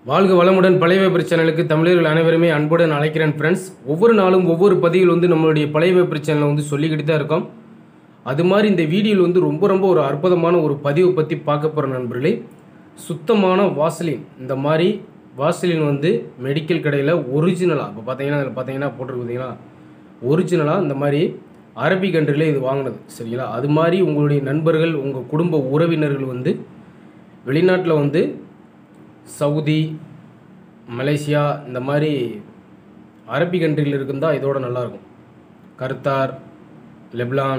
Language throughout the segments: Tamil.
வாழ்க வளமுடன் பழைய பேப்பர் சேனலுக்கு தமிழர்கள் அனைவருமே அன்புடன் அழைக்கிறேன் ஃப்ரெண்ட்ஸ் ஒவ்வொரு நாளும் ஒவ்வொரு பதிவில் வந்து நம்மளுடைய பழைய பேப்பர் சேனலை வந்து சொல்லிக்கிட்டு தான் இருக்கோம் அது மாதிரி இந்த வீடியோவில் வந்து ரொம்ப ரொம்ப ஒரு அற்புதமான ஒரு பதிவை பற்றி பார்க்க போகிற நண்பர்களே சுத்தமான வாசலின் இந்த மாதிரி வாசலின் வந்து மெடிக்கல் கடையில் ஒரிஜினலாக இப்போ பார்த்தீங்கன்னா அதில் பார்த்தீங்கன்னா போட்டிருக்கு பார்த்தீங்கன்னா ஒரிஜினலாக இந்த மாதிரி அரபி கண்ட்ரியில் இது வாங்கினது சரிங்களா அது மாதிரி உங்களுடைய நண்பர்கள் உங்கள் குடும்ப உறவினர்கள் வந்து வெளிநாட்டில் வந்து சவுதி மலேசியா இந்த மாதிரி அரபி கண்ட்ரியில் இருக்குந்தா இதோட நல்லாயிருக்கும் கர்த்தார் லெப்லான்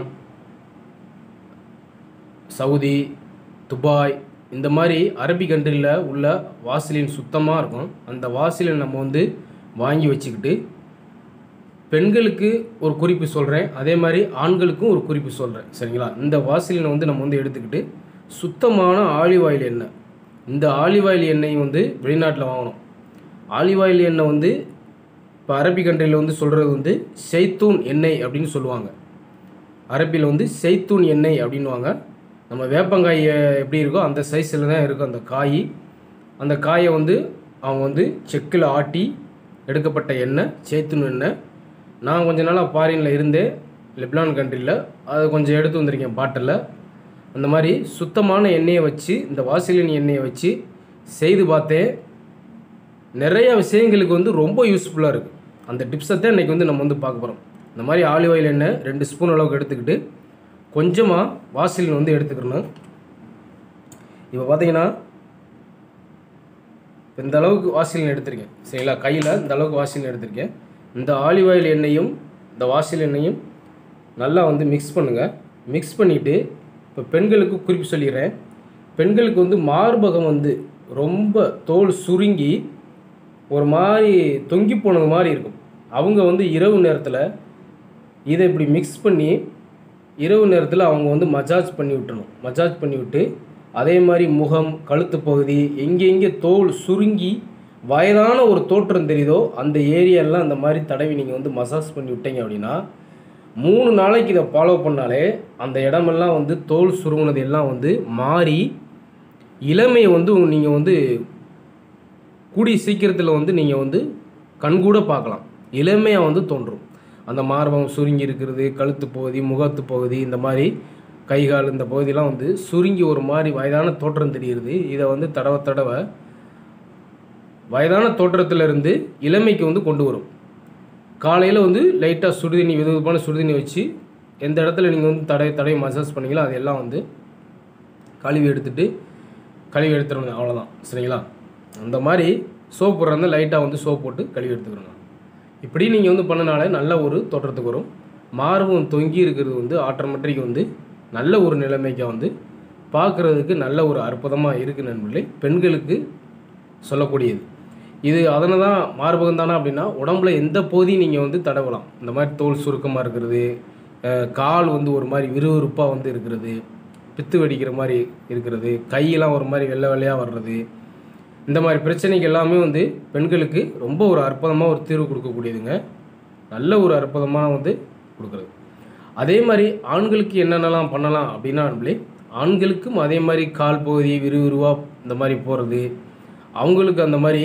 சவுதி துபாய் இந்த மாதிரி அரபி கண்ட்ரியில் உள்ள வாசலின் சுத்தமாக இருக்கும் அந்த வாசலின் நம்ம வந்து வாங்கி வச்சுக்கிட்டு பெண்களுக்கு ஒரு குறிப்பு சொல்கிறேன் அதே மாதிரி ஆண்களுக்கும் ஒரு குறிப்பு சொல்கிறேன் சரிங்களா இந்த வாசலினை வந்து நம்ம வந்து எடுத்துக்கிட்டு சுத்தமான ஆலிவ் ஆயில் எண்ணெய் இந்த ஆலிவ் ஆயில் எண்ணெய் வந்து வெளிநாட்டில் வாங்கணும் ஆலிவ் ஆயில் எண்ணெய் வந்து இப்போ அரபி கண்ட்ரியில் வந்து சொல்கிறது வந்து செய்தூன் எண்ணெய் அப்படின்னு சொல்லுவாங்க அரபியில் வந்து செய்தூன் எண்ணெய் அப்படின்வாங்க நம்ம வேப்பங்காய் எப்படி இருக்கோ அந்த சைஸில் தான் இருக்கும் அந்த காய் அந்த காயை வந்து அவங்க வந்து செக்கில் ஆட்டி எடுக்கப்பட்ட எண்ணெய் சேத்துன் எண்ணெய் நான் கொஞ்ச நாளாக ஃபாரினில் இருந்தேன் லெப்லான் கண்ட்ரியில் அதை கொஞ்சம் எடுத்து வந்திருக்கேன் பாட்டிலில் அந்த மாதிரி சுத்தமான எண்ணெயை வச்சு இந்த வாசலின் எண்ணெயை வச்சு செய்து பார்த்தேன் நிறைய விஷயங்களுக்கு வந்து ரொம்ப யூஸ்ஃபுல்லாக இருக்குது அந்த டிப்ஸை தான் இன்றைக்கி வந்து நம்ம வந்து பார்க்க போகிறோம் இந்த மாதிரி ஆலிவ் ஆயில் எண்ணெய் ரெண்டு ஸ்பூன் அளவுக்கு எடுத்துக்கிட்டு கொஞ்சமாக வாசலின் வந்து எடுத்துக்கிறணும் இப்போ பார்த்தீங்கன்னா இப்போ இந்த அளவுக்கு வாசலின் எடுத்திருக்கேன் சரிங்களா கையில் இந்த அளவுக்கு வாசலின் எடுத்திருக்கேன் இந்த ஆலிவ் ஆயில் எண்ணெயும் இந்த வாசல் எண்ணெயும் நல்லா வந்து மிக்ஸ் பண்ணுங்கள் மிக்ஸ் பண்ணிவிட்டு இப்போ பெண்களுக்கு குறிப்பு சொல்லிடுறேன் பெண்களுக்கு வந்து மார்பகம் வந்து ரொம்ப தோல் சுருங்கி ஒரு மாதிரி தொங்கி போனது மாதிரி இருக்கும் அவங்க வந்து இரவு நேரத்தில் இதை இப்படி மிக்ஸ் பண்ணி இரவு நேரத்தில் அவங்க வந்து மஜாஜ் பண்ணி விட்டுணும் மஜாஜ் பண்ணி விட்டு அதே மாதிரி முகம் கழுத்து பகுதி எங்கே எங்கே தோல் சுருங்கி வயதான ஒரு தோற்றம் தெரியுதோ அந்த ஏரியாலாம் அந்த மாதிரி தடவி நீங்கள் வந்து மசாஜ் பண்ணி விட்டீங்க அப்படின்னா மூணு நாளைக்கு இதை ஃபாலோ பண்ணாலே அந்த இடமெல்லாம் வந்து தோல் சுருங்கினது எல்லாம் வந்து மாறி இளமையை வந்து நீங்கள் வந்து கூடிய சீக்கிரத்தில் வந்து நீங்கள் வந்து கண்கூட பார்க்கலாம் இளமையாக வந்து தோன்றும் அந்த மார்பகம் சுருங்கி இருக்கிறது கழுத்து பகுதி முகத்து பகுதி இந்த மாதிரி கை கால் இந்த பகுதியெலாம் வந்து சுருங்கி ஒரு மாதிரி வயதான தோற்றம் தெரிகிறது இதை வந்து தடவை தடவை வயதான தோற்றத்திலிருந்து இளமைக்கு வந்து கொண்டு வரும் காலையில் வந்து லைட்டாக சுடுதண்ணி வெது வெதுப்பான சுடுதண்ணி வச்சு எந்த இடத்துல நீங்கள் வந்து தடவை தடவை மசாஜ் பண்ணீங்களோ அதெல்லாம் வந்து கழுவி எடுத்துட்டு கழுவி எடுத்துடணும் அவ்வளோதான் சரிங்களா அந்த மாதிரி சோப் போடுறதா லைட்டாக வந்து சோப் போட்டு கழுவி எடுத்துக்கணும் இப்படி நீங்கள் வந்து பண்ணனால நல்ல ஒரு தோற்றத்துக்கு வரும் மார்பகம் தொங்கி இருக்கிறது வந்து ஆட்டோமேட்டிக் வந்து நல்ல ஒரு நிலைமைக்கு வந்து பார்க்குறதுக்கு நல்ல ஒரு அற்புதமாக இருக்குது நண்பர்களே பெண்களுக்கு சொல்லக்கூடியது இது அதனை தான் மார்பகம் தானே அப்படின்னா உடம்புல எந்த பகுதியும் நீங்கள் வந்து தடவலாம் இந்த மாதிரி தோல் சுருக்கமாக இருக்கிறது அஹ் கால் வந்து ஒரு மாதிரி விறுவிறுப்பாக வந்து இருக்கிறது பித்து வெடிக்கிற மாதிரி இருக்கிறது கையெல்லாம் ஒரு மாதிரி வெள்ளை வெள்ளையாக வர்றது இந்த மாதிரி பிரச்சனைக்கு எல்லாமே வந்து பெண்களுக்கு ரொம்ப ஒரு அற்புதமாக ஒரு தீர்வு கொடுக்கக்கூடியதுங்க நல்ல ஒரு அற்புதமாக வந்து கொடுக்குறது அதே மாதிரி ஆண்களுக்கு என்னென்னலாம் பண்ணலாம் அப்படின்னா நம்மளே ஆண்களுக்கும் அதே மாதிரி கால் பகுதி விறுவிறுவாக இந்த மாதிரி போகிறது அவங்களுக்கு அந்த மாதிரி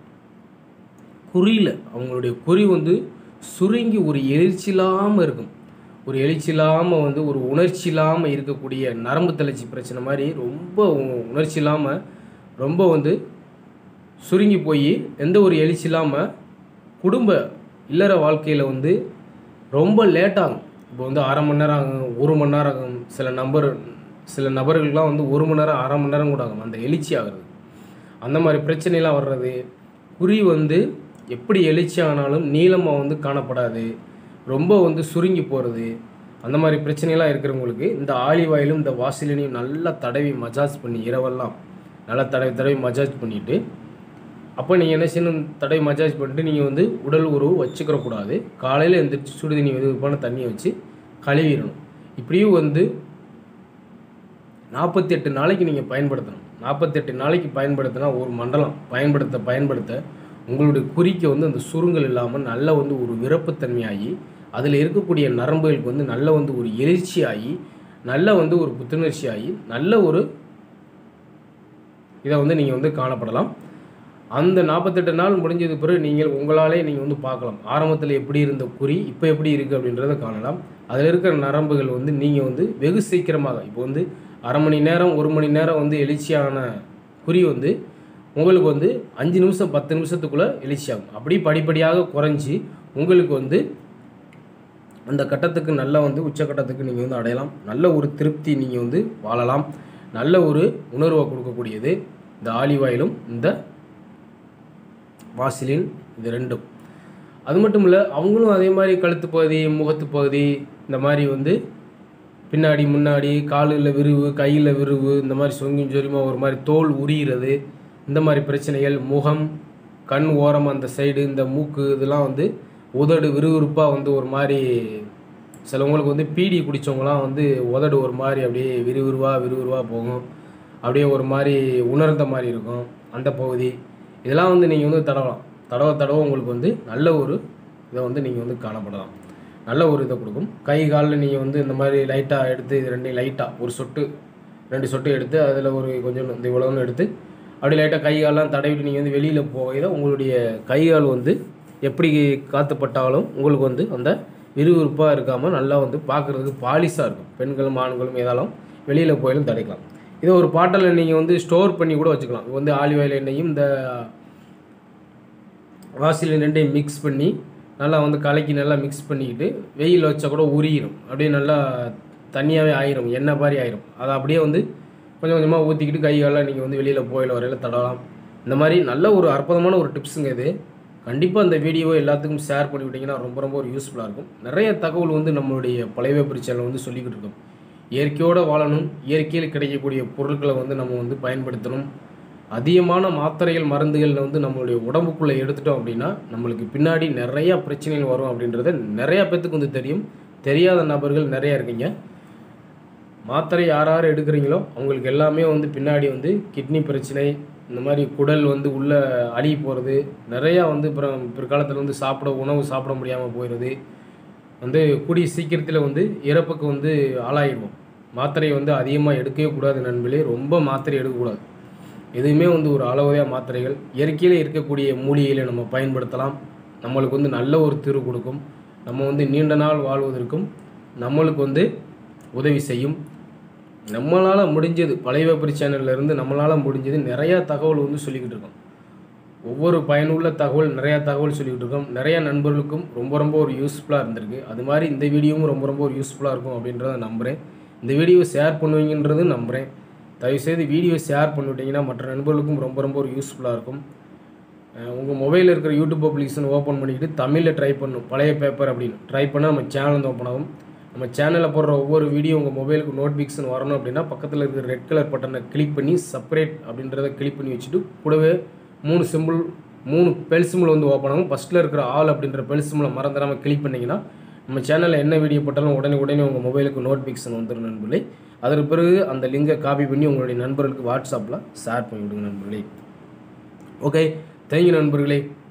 குறியில் அவங்களுடைய குறி வந்து சுருங்கி ஒரு எழுச்சி இல்லாமல் இருக்கும் ஒரு எழுச்சி இல்லாமல் வந்து ஒரு உணர்ச்சி இல்லாமல் இருக்கக்கூடிய நரம்பு தளர்ச்சி பிரச்சனை மாதிரி ரொம்ப உ- உணர்ச்சி இல்லாமல் ரொம்ப வந்து சுருங்கி போய் எந்த ஒரு எழுச்சி இல்லாமல் குடும்ப இல்லற வாழ்க்கையில் வந்து ரொம்ப லேட் ஆகும் இப்போ வந்து அரை மணி நேரம் ஆகும் ஒரு மணி நேரம் ஆகும் சில நபர் சில நபர்களுக்கெலாம் வந்து ஒரு மணி நேரம் அரை மணி நேரம் கூட ஆகும் அந்த எழுச்சி ஆகிறது அந்த மாதிரி பிரச்சனைலாம் வர்றது குறி வந்து எப்படி எழுச்சி ஆனாலும் நீளமாக வந்து காணப்படாது ரொம்ப வந்து சுருங்கி போகிறது அந்த மாதிரி பிரச்சனைலாம் இருக்கிறவங்களுக்கு இந்த ஆலிவ் ஆயிலும் இந்த வாசிலினையும் நல்லா தடவி மஜாஜ் பண்ணி இரவெல்லாம் நல்லா தடவி தடவி மஜாஜ் பண்ணிவிட்டு அப்போ நீங்கள் என்ன செய்யணும் தடவை மஜாஜ் பண்ணிட்டு நீங்கள் வந்து உடல் உறவு வச்சுக்கிற கூடாது காலையில் எந்திரிச்சு சுடு தண்ணி வெதுப்பான தண்ணியை வச்சு கழுவிடணும் இப்படியும் வந்து நாற்பத்தி எட்டு நாளைக்கு நீங்கள் பயன்படுத்தணும் நாற்பத்தெட்டு நாளைக்கு பயன்படுத்தினா ஒரு மண்டலம் பயன்படுத்த பயன்படுத்த உங்களுடைய குறிக்கு வந்து அந்த சுருங்கல் இல்லாமல் நல்ல வந்து ஒரு விருப்பத்தன்மையாகி அதில் இருக்கக்கூடிய நரம்புகளுக்கு வந்து நல்ல வந்து ஒரு எழுச்சியாகி நல்ல வந்து ஒரு புத்துணர்ச்சியாகி நல்ல ஒரு இதை வந்து நீங்கள் வந்து காணப்படலாம் அந்த நாற்பத்தெட்டு நாள் முடிஞ்சது பிறகு நீங்கள் உங்களாலே நீங்கள் வந்து பார்க்கலாம் ஆரம்பத்தில் எப்படி இருந்த குறி இப்போ எப்படி இருக்குது அப்படின்றத காணலாம் அதில் இருக்கிற நரம்புகள் வந்து நீங்கள் வந்து வெகு சீக்கிரமாக இப்போ வந்து அரை மணி நேரம் ஒரு மணி நேரம் வந்து எழுச்சியான குறி வந்து உங்களுக்கு வந்து அஞ்சு நிமிஷம் பத்து நிமிஷத்துக்குள்ளே எழுச்சியாகும் அப்படி படிப்படியாக குறைஞ்சி உங்களுக்கு வந்து அந்த கட்டத்துக்கு நல்லா வந்து உச்சக்கட்டத்துக்கு நீங்கள் வந்து அடையலாம் நல்ல ஒரு திருப்தி நீங்கள் வந்து வாழலாம் நல்ல ஒரு உணர்வை கொடுக்கக்கூடியது இந்த ஆலிவ் ஆயிலும் இந்த வாசிலின் இது ரெண்டும் அது மட்டும் இல்லை அவங்களும் அதே மாதிரி கழுத்து பகுதி முகத்து பகுதி இந்த மாதிரி வந்து பின்னாடி முன்னாடி காலில் விரிவு கையில் விரிவு இந்த மாதிரி சொங்கியும் சொரியுமா ஒரு மாதிரி தோல் உரிகிறது இந்த மாதிரி பிரச்சனைகள் முகம் கண் ஓரம் அந்த சைடு இந்த மூக்கு இதெல்லாம் வந்து உதடு விறுவிறுப்பாக வந்து ஒரு மாதிரி சிலவங்களுக்கு வந்து பீடி குடித்தவங்களாம் வந்து உதடு ஒரு மாதிரி அப்படியே விறுவிறுவாக விறுவிறுவாக போகும் அப்படியே ஒரு மாதிரி உணர்ந்த மாதிரி இருக்கும் அந்த பகுதி இதெல்லாம் வந்து நீங்கள் வந்து தடவலாம் தடவை தடவை உங்களுக்கு வந்து நல்ல ஒரு இதை வந்து நீங்கள் வந்து காணப்படலாம் நல்ல ஒரு இதை கொடுக்கும் கை காலில் நீங்கள் வந்து இந்த மாதிரி லைட்டாக எடுத்து இது ரெண்டையும் லைட்டாக ஒரு சொட்டு ரெண்டு சொட்டு எடுத்து அதில் ஒரு கொஞ்சம் இந்த இவ்வளோன்னு எடுத்து அப்படி லைட்டாக கை காலெலாம் தடவிட்டு நீங்கள் வந்து வெளியில் போகையில் உங்களுடைய கை கால் வந்து எப்படி காத்துப்பட்டாலும் உங்களுக்கு வந்து அந்த விறுவிறுப்பாக இருக்காமல் நல்லா வந்து பார்க்குறதுக்கு பாலிஷாக இருக்கும் பெண்களும் ஆண்களும் ஏதாலும் வெளியில் போயிலும் தடைக்கலாம் இதை ஒரு பாட்டில் நீங்கள் வந்து ஸ்டோர் பண்ணி கூட வச்சுக்கலாம் இது வந்து ஆலிவ் ஆயில் எண்ணெயும் இந்த வாசிலின் ரெண்டையும் மிக்ஸ் பண்ணி நல்லா வந்து கலக்கி நல்லா மிக்ஸ் பண்ணிக்கிட்டு வெயில் வச்சா கூட உரியிடும் அப்படியே நல்லா தண்ணியாகவே ஆயிரும் எண்ணெய் மாதிரி ஆயிரும் அதை அப்படியே வந்து கொஞ்சம் கொஞ்சமாக ஊற்றிக்கிட்டு கை காலெல்லாம் நீங்கள் வந்து வெளியில் போயில வரையில் தடவலாம் இந்த மாதிரி நல்ல ஒரு அற்புதமான ஒரு டிப்ஸுங்க இது கண்டிப்பாக இந்த வீடியோவை எல்லாத்துக்கும் ஷேர் பண்ணி விட்டிங்கன்னா ரொம்ப ரொம்ப ஒரு யூஸ்ஃபுல்லாக இருக்கும் நிறைய தகவல் வந்து நம்மளுடைய பழைய சேனல் வந்து சொல்லிக்கிட்டு இருக்கோம் இயற்கையோடு வாழணும் இயற்கையில் கிடைக்கக்கூடிய பொருட்களை வந்து நம்ம வந்து பயன்படுத்தணும் அதிகமான மாத்திரைகள் மருந்துகள் வந்து நம்மளுடைய உடம்புக்குள்ளே எடுத்துட்டோம் அப்படின்னா நம்மளுக்கு பின்னாடி நிறைய பிரச்சனைகள் வரும் அப்படின்றத நிறைய பேத்துக்கு வந்து தெரியும் தெரியாத நபர்கள் நிறைய இருக்கீங்க மாத்திரை யார் யார் எடுக்கிறீங்களோ அவங்களுக்கு எல்லாமே வந்து பின்னாடி வந்து கிட்னி பிரச்சனை இந்த மாதிரி குடல் வந்து உள்ளே அழுகி போகிறது நிறையா வந்து அப்புறம் பிற்காலத்தில் வந்து சாப்பிட உணவு சாப்பிட முடியாமல் போயிடுது வந்து கூடிய சீக்கிரத்தில் வந்து இறப்புக்கு வந்து ஆளாயிடுவோம் மாத்திரையை வந்து அதிகமாக எடுக்கவே கூடாது நண்பர்களே ரொம்ப மாத்திரை எடுக்கக்கூடாது எதுவுமே வந்து ஒரு அளவையாக மாத்திரைகள் இயற்கையில் இருக்கக்கூடிய மூலிகைகளை நம்ம பயன்படுத்தலாம் நம்மளுக்கு வந்து நல்ல ஒரு தீர்வு கொடுக்கும் நம்ம வந்து நீண்ட நாள் வாழ்வதற்கும் நம்மளுக்கு வந்து உதவி செய்யும் நம்மளால் முடிஞ்சது பழைய பேப்பர் சேனல்லேருந்து நம்மளால் முடிஞ்சது நிறையா தகவல் வந்து சொல்லிக்கிட்டு இருக்கோம் ஒவ்வொரு பயனுள்ள தகவல் நிறையா தகவல் சொல்லிக்கிட்டு இருக்கோம் நிறையா நண்பர்களுக்கும் ரொம்ப ரொம்ப ஒரு யூஸ்ஃபுல்லாக இருந்திருக்கு அது மாதிரி இந்த வீடியோவும் ரொம்ப ரொம்ப ஒரு யூஸ்ஃபுல்லாக இருக்கும் அப்படின்றத நம்புகிறேன் இந்த வீடியோவை ஷேர் பண்ணுவீங்கன்றது நம்புகிறேன் தயவுசெய்து வீடியோ ஷேர் பண்ணிவிட்டிங்கன்னா மற்ற நண்பர்களுக்கும் ரொம்ப ரொம்ப ஒரு யூஸ்ஃபுல்லாக இருக்கும் உங்கள் மொபைலில் இருக்கிற யூடியூப் அப்ளிகேஷன் ஓப்பன் பண்ணிக்கிட்டு தமிழில் ட்ரை பண்ணணும் பழைய பேப்பர் அப்படின்னு ட்ரை பண்ணால் நம்ம சேனல் வந்து ஓப்பன் ஆகும் நம்ம சேனலில் போடுற ஒவ்வொரு வீடியோ உங்கள் மொபைலுக்கு நோட்டிஃபிகேஷன் வரணும் அப்படின்னா பக்கத்தில் இருக்கிற ரெட் கலர் பட்டனை கிளிக் பண்ணி செப்பரேட் அப்படின்றத கிளிக் பண்ணி வச்சுட்டு கூடவே மூணு சிம்பிள் மூணு பெல் சிம்பிள் வந்து ஓப்பன் ஆகும் ஃபஸ்ட்டில் இருக்கிற ஆல் அப்படின்ற பெல் சிம்பிளை மறந்துடாமல் கிளிக் பண்ணிங்கன்னா நம்ம சேனலில் என்ன வீடியோ போட்டாலும் உடனே உடனே உங்கள் மொபைலுக்கு நோட்டிஃபிகேஷன் வந்துடும் நண்பர்களே அதற்கு பிறகு அந்த லிங்கை காப்பி பண்ணி உங்களுடைய நண்பர்களுக்கு வாட்ஸ்அப்பில் ஷேர் பண்ணிவிடுங்க நண்பர்களே ஓகே தேங்க்யூ நண்பர்களே